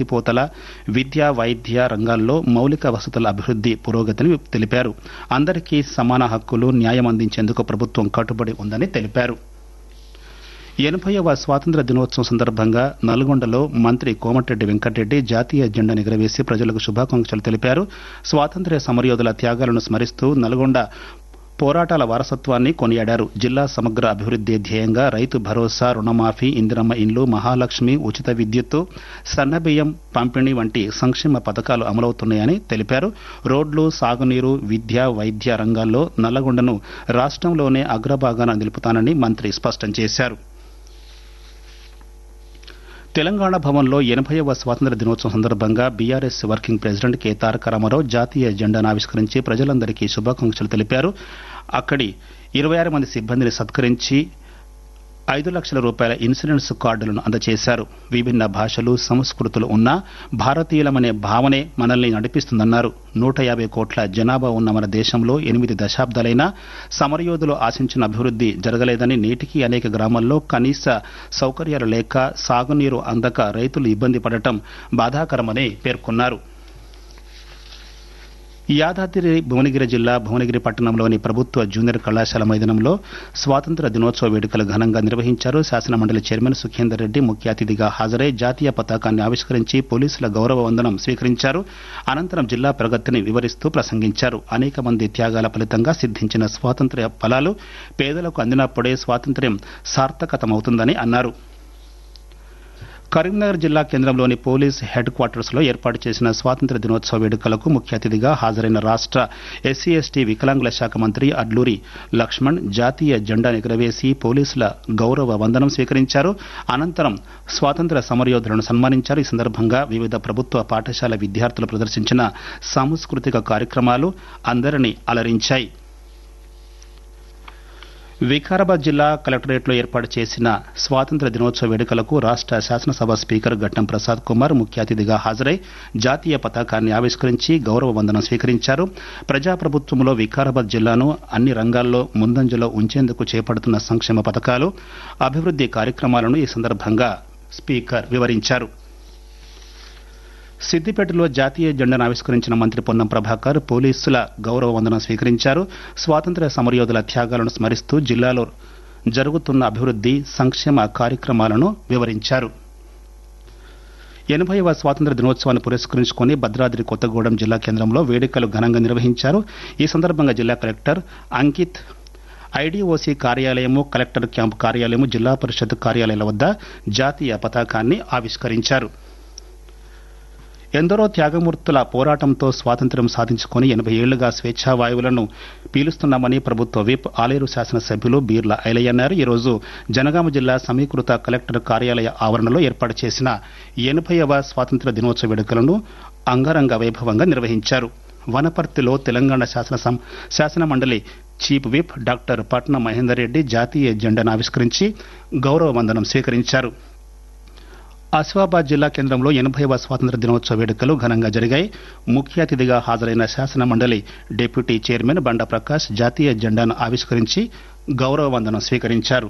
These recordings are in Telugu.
ఎత్తిపోతల విద్య వైద్య రంగాల్లో మౌలిక వసతుల అభివృద్ది పురోగతిని తెలిపారు అందరికీ సమాన హక్కులు న్యాయం అందించేందుకు ప్రభుత్వం కట్టుబడి ఉందని తెలిపారు ఎనభైవ స్వాతంత్ర దినోత్సవం సందర్భంగా నల్గొండలో మంత్రి కోమటిరెడ్డి వెంకటరెడ్డి జాతీయ జెండా ఎగురవేసి ప్రజలకు శుభాకాంక్షలు తెలిపారు స్వాతంత్ర్య సమరయోధుల త్యాగాలను స్మరిస్తూ నల్గొండ పోరాటాల వారసత్వాన్ని కొనియాడారు జిల్లా సమగ్ర అభివృద్ది ధ్యేయంగా రైతు భరోసా రుణమాఫీ ఇందిరమ్మ ఇండ్లు మహాలక్ష్మి ఉచిత విద్యుత్తు సన్నబియ్యం పంపిణీ వంటి సంక్షేమ పథకాలు అమలవుతున్నాయని తెలిపారు రోడ్లు సాగునీరు విద్య వైద్య రంగాల్లో నల్లగొండను రాష్ట్రంలోనే అగ్రభాగాన నిలుపుతానని మంత్రి స్పష్టం చేశారు తెలంగాణ భవన్లో ఎనభైవ స్వాతంత్ర దినోత్సవం సందర్భంగా BRS working president K Taraka Rama Rao జాతీయ జెండాను ఆవిష్కరించి ప్రజలందరికీ శుభాకాంక్షలు తెలిపారు అక్కడి ఇరవై ఆరు మంది సిబ్బందిని సత్కరించి ఐదు లక్షల రూపాయల ఇన్సూరెన్స్ కార్డులను అందజేశారు విభిన్న భాషలు సంస్కృతులు ఉన్న భారతీయులమనే భావనే మనల్ని నడిపిస్తుందన్నారు నూట యాభై కోట్ల జనాభా ఉన్న మన దేశంలో ఎనిమిది దశాబ్దాలైనా సమరయోధులు ఆశించిన అభివృద్ది జరగలేదని నేటికి అనేక గ్రామాల్లో కనీస సౌకర్యాలు లేక సాగునీరు అందక రైతులు ఇబ్బంది పడటం బాధాకరమని పేర్కొన్నారు యాదాద్రి భువనగిరి జిల్లా భువనగిరి పట్టణంలోని ప్రభుత్వ జూనియర్ కళాశాల మైదానంలో స్వాతంత్ర దినోత్సవ వేడుకలు ఘనంగా నిర్వహించారు శాసనమండలి చైర్మన్ సుఖేందర్ రెడ్డి ముఖ్య అతిథిగా హాజరై జాతీయ పతాకాన్ని ఆవిష్కరించి పోలీసుల గౌరవ వందనం స్వీకరించారు అనంతరం జిల్లా ప్రగతిని వివరిస్తూ ప్రసంగించారు అనేక మంది త్యాగాల ఫలితంగా సిద్ధించిన స్వాతంత్ర్య ఫలాలు పేదలకు అందినప్పుడే స్వాతంత్ర్యం సార్థకతమవుతుందని అన్నారు కరీంనగర్ జిల్లా కేంద్రంలోని పోలీస్ హెడ్ క్వార్టర్స్ లో ఏర్పాటు చేసిన స్వాతంత్ర దినోత్సవ వేడుకలకు ముఖ్య అతిథిగా హాజరైన రాష్ట్ర ఎస్సీ ఎస్టీ వికలాంగుల శాఖ మంత్రి అడ్లూరి లక్ష్మణ్ జాతీయ జెండా ఎగురవేసి పోలీసుల గౌరవ వందనం స్వీకరించారు అనంతరం స్వాతంత్ర సమరయోధులను సన్మానించారు ఈ సందర్భంగా వివిధ ప్రభుత్వ పాఠశాల విద్యార్థులు ప్రదర్శించిన సాంస్కృతిక కార్యక్రమాలు అందరినీ అలరించాయి వికారాబాద్ జిల్లా కలెక్టరేట్లో ఏర్పాటు చేసిన స్వాతంత్ర దినోత్సవ వేడుకలకు రాష్ట్ర శాసనసభ స్పీకర్ గట్టం ప్రసాద్ కుమార్ ముఖ్య అతిథిగా హాజరై జాతీయ పతాకాన్ని ఆవిష్కరించి గౌరవ వందనం స్వీకరించారు ప్రజాప్రభుత్వంలో వికారాబాద్ జిల్లాను అన్ని రంగాల్లో ముందంజలో ఉంచేందుకు చేపడుతున్న సంక్షేమ పథకాలు అభివృద్ది కార్యక్రమాలను ఈ సందర్భంగా స్పీకర్ వివరించారు సిద్దిపేటలో జాతీయ జెండాను ఆవిష్కరించిన మంత్రి పొన్నం ప్రభాకర్ పోలీసుల గౌరవ వందనం స్వీకరించారు స్వాతంత్ర్య సమరయోధుల త్యాగాలను స్మరిస్తూ జిల్లాలో జరుగుతున్న అభివృద్ది సంక్షేమ కార్యక్రమాలను వివరించారు ఎనభైవ స్వాతంత్ర దినోత్సవాన్ని పురస్కరించుకుని భద్రాద్రి కొత్తగూడెం జిల్లా కేంద్రంలో వేడుకలు ఘనంగా నిర్వహించారు ఈ సందర్భంగా జిల్లా కలెక్టర్ అంకిత్ ఐడీఓసీ కార్యాలయము కలెక్టర్ క్యాంపు కార్యాలయము జిల్లా పరిషత్ కార్యాలయాల వద్ద జాతీయ పతాకాన్ని ఆవిష్కరించారు ఎందరో త్యాగమూర్తుల పోరాటంతో స్వాతంత్ర్యం సాధించుకుని ఎనభై ఏళ్లుగా స్వేచ్ఛా వాయువులను పీలుస్తున్నామని ప్రభుత్వ విప్ ఆలేరు శాసనసభ్యులు బీర్ల ఐలయ్య అన్నారు ఈరోజు జనగామ జిల్లా సమీకృత కలెక్టర్ కార్యాలయ ఆవరణలో ఏర్పాటు చేసిన ఎనభైవ స్వాతంత్ర దినోత్సవ వేడుకలను అంగరంగ వైభవంగా నిర్వహించారు వనపర్తిలో తెలంగాణ శాసన శాసన మండలి chief whip doctor Patna Mahender Reddy జాతీయ జెండాను ఆవిష్కరించి గౌరవ వందనం స్వీకరించారు ఆసిఫాబాద్ జిల్లా కేంద్రంలో ఎనభైవ స్వాతంత్ర దినోత్సవ వేడుకలు ఘనంగా జరిగాయి ముఖ్య అతిథిగా హాజరైన శాసన మండలి డిప్యూటీ చైర్మన్ బండ ప్రకాష్ జాతీయ జెండాను ఆవిష్కరించి గౌరవ వందనం స్వీకరించారు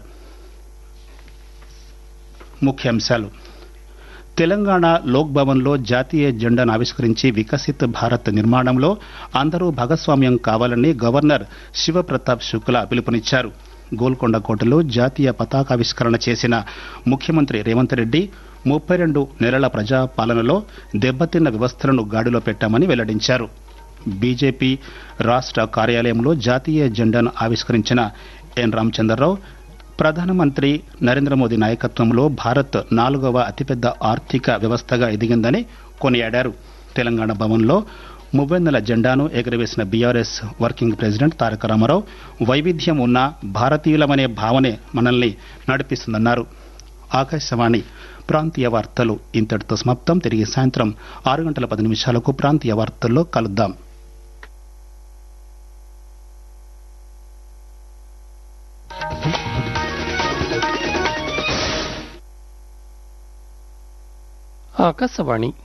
ముఖ్యాంశాలు తెలంగాణ లోక్ భవన్లో జాతీయ జెండాను ఆవిష్కరించి వికసిత్ భారత్ నిర్మాణంలో అందరూ భాగస్వామ్యం కావాలని గవర్నర్ శివప్రతాప్ శుక్లా పిలుపునిచ్చారు గోల్కొండ కోటలో జాతీయ పతాకావిష్కరణ చేసిన ముఖ్యమంత్రి రేవంత్ రెడ్డి ముప్పై రెండు నెలల ప్రజా పాలనలో దెబ్బతిన్న వ్యవస్థలను గాడిలో పెట్టామని వెల్లడించారు బీజేపీ రాష్ట్ర కార్యాలయంలో జాతీయ జెండాను ఆవిష్కరించిన ఎన్ రామచంద్రరావు ప్రధానమంత్రి నరేంద్ర మోదీ నాయకత్వంలో భారత్ నాలుగవ అతిపెద్ద ఆర్థిక వ్యవస్థగా ఎదిగిందని కొనియాడారు తెలంగాణ భవన్లో మువ్వెన్నెల జెండాను ఎగురవేసిన BRS working president Taraka Rama Rao వైవిధ్యం ఉన్న భారతీయులమనే భావనే మనల్ని నడిపిస్తుందన్నారు ఆకాశవాణి ప్రాంతీయ వార్తలు ఇంతటితో సమాప్తం తిరిగి సాయంత్రం ఆరు గంటల పది నిమిషాలకు ప్రాంతీయ వార్తల్లో కలుద్దాం ఆకాశవాణి